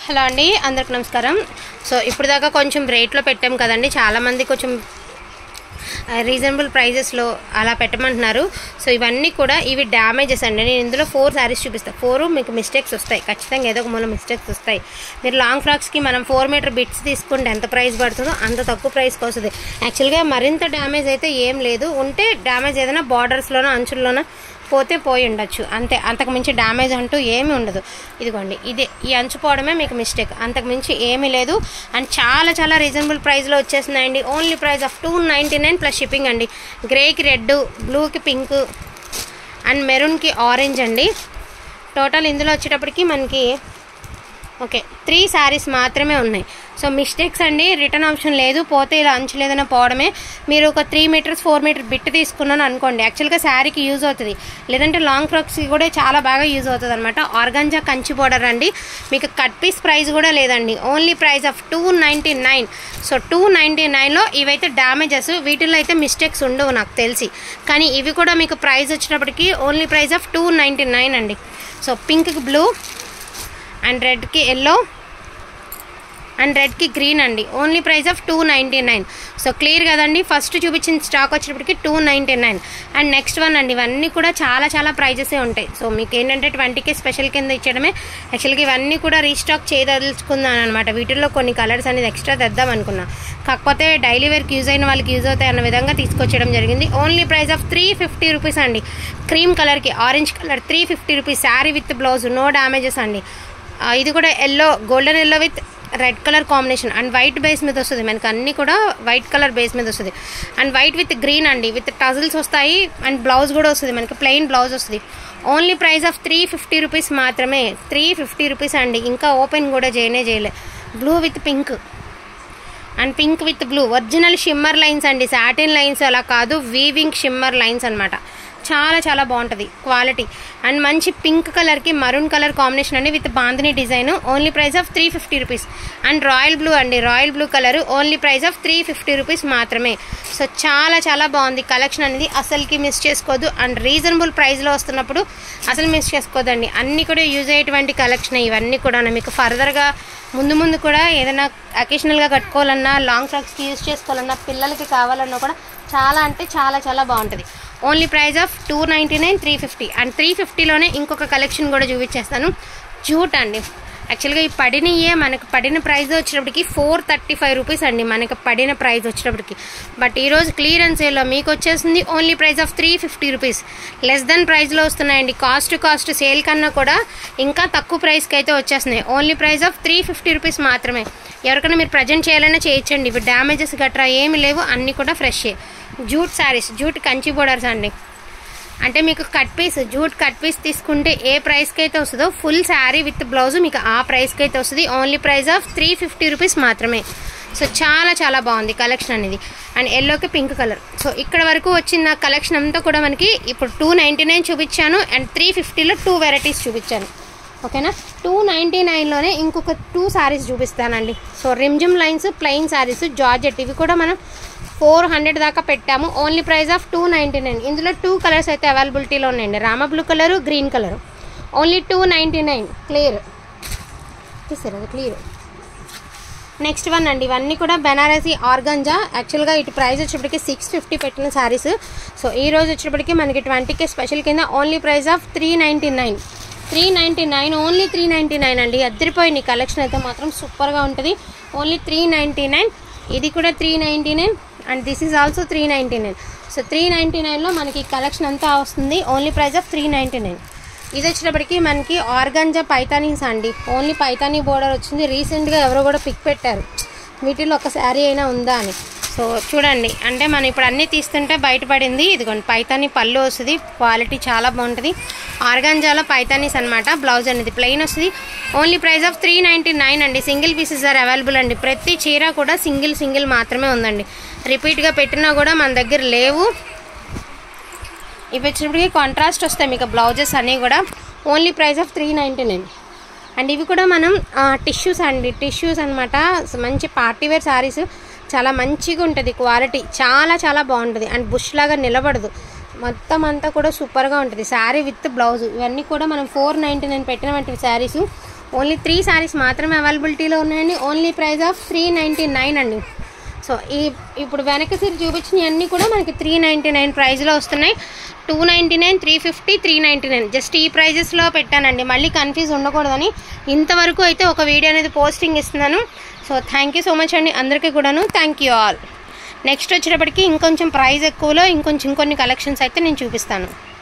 hello అండి అందరికి నమస్కారం సో ఇప్పుడు దాకా కొంచెం రేట్లో పెట్టాం కదండి చాలామంది కొంచెం రీజనబుల్ ప్రైజెస్లో అలా పెట్టమంటున్నారు సో ఇవన్నీ కూడా ఇవి డ్యామేజెస్ అండి నేను ఇందులో ఫోర్ శారీస్ చూపిస్తాను ఫోర్ మీకు మిస్టేక్స్ వస్తాయి ఖచ్చితంగా ఏదో ఒక మూల మిస్టేక్స్ వస్తాయి మీరు లాంగ్ ఫ్రాక్స్కి మనం ఫోర్ మీటర్ బిట్స్ తీసుకుంటే ఎంత ప్రైస్ పడుతుందో అంత తక్కువ ప్రైస్కి వస్తుంది యాక్చువల్గా మరింత డ్యామేజ్ అయితే ఏం లేదు ఉంటే డ్యామేజ్ ఏదైనా బార్డర్స్లోనో అంచుల్లోనో పోతే పోయి ఉండొచ్చు అంతే అంతకు మించి డ్యామేజ్ అంటూ ఏమీ ఉండదు ఇదిగోండి ఇదే ఈ అంచు పోవడమే మీకు మిస్టేక్ అంతకు మించి ఏమీ లేదు అండ్ చాలా చాలా రీజనబుల్ ప్రైస్లో వచ్చేస్తున్నాయండి only price of two ninety nine plus shipping అండి గ్రేకి రెడ్ బ్లూకి పింక్ అండ్ మెరూన్కి ఆరెంజ్ అండి టోటల్ ఇందులో వచ్చేటప్పటికి మనకి ఓకే త్రీ శారీస్ మాత్రమే ఉన్నాయి సో మిస్టేక్స్ అండి రిటర్న్ ఆప్షన్ లేదు పోతే ఇలా అంచు లేదన్నా పోవడమే మీరు ఒక three meters four meter bit తీసుకున్నాను అనుకోండి యాక్చువల్గా శారీకి యూజ్ అవుతుంది లేదంటే లాంగ్ ఫ్రాక్స్కి కూడా చాలా బాగా యూజ్ అవుతుంది అనమాట ఆర్గంజా కంచి బోర్డర్ అండి మీకు కట్ పీస్ ప్రైస్ కూడా లేదండి only price of two ninety nine so two ninety నైన్లో ఇవైతే డ్యామేజెస్ వీటిల్లో అయితే మిస్టేక్స్ ఉండవు నాకు తెలిసి కానీ ఇవి కూడా మీకు ప్రైస్ వచ్చేటప్పటికి only price of two ninety nine అండి సో పింక్కి బ్లూ అండ్ రెడ్కి ఎల్లో అండ్ రెడ్కి గ్రీన్ అండి only price of two ninety nine so clear కదండి ఫస్ట్ చూపించిన స్టాక్ వచ్చేటప్పటికి two ninety nine and next one అండి ఇవన్నీ కూడా చాలా చాలా ప్రైజెసే ఉంటాయి సో మీకు ఏంటంటే ట్వంటీకే స్పెషల్ కింద ఇచ్చడమే యాక్చువల్గా ఇవన్నీ కూడా రీస్టాక్ చేయదలుచుకున్నాను అనమాట వీటిల్లో కొన్ని కలర్స్ అనేది ఎక్స్ట్రా తెద్దాం అనుకున్నా కాకపోతే డైలీ వేర్కి యూజ్ అయిన వాళ్ళకి యూజ్ అవుతాయి అన్న విధంగా తీసుకొచ్చడం జరిగింది only price of three fifty rupees అండి క్రీమ్ కలర్కి orange colour three fifty rupees sari with blouse no damages అండి ఆ, ఇది కూడా yellow golden yellow with red colour combination and white base మీద వస్తుంది మనకి అన్ని కూడా వైట్ కలర్ బేస్ మీద వస్తుంది అండ్ వైట్ విత్ గ్రీన్ అండి విత్ టజిల్స్ వస్తాయి అండ్ బ్లౌజ్ కూడా వస్తుంది మనకి ప్లెయిన్ బ్లౌజ్ వస్తుంది only price of three fifty rupees మాత్రమే త్రీ ఫిఫ్టీ రూపీస్ అండి ఇంకా ఓపెన్ కూడా చేయనే చేయలే blue with pink and pink with blue original shimmer lines అండి సాటిన్ లైన్స్ అలా కాదు వీవింగ్ షిమ్మర్ లైన్స్ అనమాట చాలా చాలా బాగుంటుంది క్వాలిటీ అండ్ మంచి పింక్ కలర్కి మరూన్ కలర్ కాంబినేషన్ అండి with bandhani design only price of three fifty rupees and royal blue అండి royal blue colour only price of three fifty rupees మాత్రమే సో చాలా చాలా బాగుంది కలెక్షన్ అనేది అసలుకి మిస్ చేసుకోవద్దు అండ్ రీజనబుల్ ప్రైస్లో వస్తున్నప్పుడు అసలు మిస్ చేసుకోవద్దండి అన్నీ కూడా యూజ్ అయ్యేటువంటి కలెక్షన్ ఇవన్నీ కూడా మీకు ఫర్దర్గా ముందు ముందు కూడా ఏదైనా అకేషనల్గా కట్టుకోవాలన్నా లాంగ్ ఫ్రాక్స్కి యూజ్ చేసుకోవాలన్నా పిల్లలకి కావాలన్నా కూడా చాలా అంటే చాలా చాలా బాగుంటుంది only price of two ninety nine three fifty and three ఫిఫ్టీలోనే ఇంకొక కలెక్షన్ కూడా చూపించేస్తాను జూట్ అండి యాక్చువల్గా ఈ పడినయే మనకు పడిన ప్రైస్ వచ్చేటప్పటికి ఫోర్ థర్టీ ఫైవ్ రూపీస్ అండి మనకు పడిన ప్రైస్ వచ్చేటప్పటికి బట్ ఈరోజు క్లియరెన్స్ సేల్లో మీకు వచ్చేసింది only price of three fifty rupees less than ప్రైస్లో వస్తున్నాయండి కాస్ట్ కాస్ట్ సేల్ కన్నా కూడా ఇంకా తక్కువ ప్రైస్కి అయితే వచ్చేస్తున్నాయి only price of three fifty rupees మాత్రమే ఎవరికైనా మీరు ప్రజెంట్ చేయాలన్నా చేయొచ్చండి ఇవి డ్యామేజెస్ గట్రా ఏమి లేవు అన్నీ కూడా fresh jute saris jute Kanchi borders అండి అంటే మీకు cut piece jute cut piece తీసుకుంటే ఏ ప్రైస్కి అయితే వస్తుందో ఫుల్ శారీ విత్ బ్లౌజ్ మీకు ఆ ప్రైస్కి అయితే వస్తుంది only price of three fifty rupees మాత్రమే సో చాలా చాలా బాగుంది కలెక్షన్ అనేది అండ్ ఎల్లోకి పింక్ కలర్ సో ఇక్కడ వరకు వచ్చిన కలెక్షన్ అంతా కూడా మనకి ఇప్పుడు టూ నైంటీ నైన్ చూపించాను అండ్ త్రీ ఫిఫ్టీలో టూ వెరైటీస్ చూపించాను ఓకేనా టూ నైంటీ నైన్లోనే ఇంకొక టూ శారీస్ చూపిస్తానండి so Rimjhim lines plain saris georgette ఇవి కూడా మనం ఫోర్ హండ్రెడ్ దాకా పెట్టాము only price of two ninety nine ఇందులో టూ కలర్స్ అయితే అవైలబిలిటీలో ఉన్నాయండి రామ blue colour green colour only two ninety nine clear చూసారు అది క్లియర్ నెక్స్ట్ వన్ అండి ఇవన్నీ కూడా బెనారసీ ఆర్గంజా యాక్చువల్గా ఇటు ప్రైస్ వచ్చేప్పటికి సిక్స్ ఫిఫ్టీ పెట్టిన శారీస్ సో ఈ రోజు వచ్చేప్పటికి మనకి ట్వంటీకే స్పెషల్ కింద only price of three ninety nine three ninety nine only three ninety nine అండి అద్దరిపోయింది కలెక్షన్ అయితే మాత్రం సూపర్గా ఉంటుంది ఓన్లీ త్రీ నైంటీ నైన్ ఇది కూడా three ninety nine and this is also three ninety nine so three ninety నైన్లో మనకి కలెక్షన్ అంతా వస్తుంది only price of three ninety nine ఇది వచ్చేటప్పటికి మనకి ఆర్గంజా పైతానీస్ అండి ఓన్లీ పైతానీ బోర్డర్ వచ్చింది రీసెంట్గా ఎవరో కూడా పిక్ పెట్టారు వీటిలో ఒక శారీ అయినా ఉందా అని సో చూడండి అంటే మనం ఇప్పుడు అన్నీ తీస్తుంటే బయటపడింది ఇదిగోండి పైతానీ పళ్ళు వస్తుంది క్వాలిటీ చాలా బాగుంటుంది ఆర్గాంజాలో పైతానీస్ అనమాట బ్లౌజ్ అనేది ప్లెయిన్ వస్తుంది only price of three ninety nine అండి సింగిల్ పీసెస్ ఆర్ అవైలబుల్ అండి ప్రతి చీర కూడా సింగిల్ సింగిల్ మాత్రమే ఉందండి రిపీట్గా పెట్టినా కూడా మన దగ్గర లేవు ఇవి వచ్చేటప్పటికి కాంట్రాస్ట్ వస్తాయి మీకు బ్లౌజెస్ అన్నీ కూడా only price of three ninety nine and ఇవి కూడా మనం టిష్యూస్ అండి టిష్యూస్ అనమాట మంచి పార్టీవేర్ శారీస్ చాలా మంచిగా ఉంటుంది క్వాలిటీ చాలా చాలా బాగుంటుంది అండ్ బుష్ లాగా నిలబడదు మొత్తం అంతా కూడా సూపర్గా ఉంటుంది శారీ విత్ బ్లౌజ్ ఇవన్నీ కూడా మనం ఫోర్ నైంటీ నైన్ పెట్టినటువంటి శారీస్ ఓన్లీ త్రీ శారీస్ మాత్రమే అవైలబిలిటీలో ఉన్నాయండి only price of three ninety nine అండి సో ఈ ఇప్పుడు వెనక సీర చూపించిన అన్నీ కూడా మనకి త్రీ నైంటీ నైన్ ప్రైస్లో వస్తున్నాయి two ninety nine three fifty three ninety nine just ఈ ప్రైజెస్లో పెట్టానండి మళ్ళీ కన్ఫ్యూజ్ ఉండకూడదని ఇంతవరకు అయితే ఒక వీడియో అనేది పోస్టింగ్ ఇస్తున్నాను so thank you so much అండి అందరికీ కూడాను థ్యాంక్ యూ ఆల్ నెక్స్ట్ వచ్చేటప్పటికి ఇంకొంచెం ప్రైస్ ఎక్కువలో ఇంకొంచెం ఇంకొన్ని కలెక్షన్స్ అయితే నేను చూపిస్తాను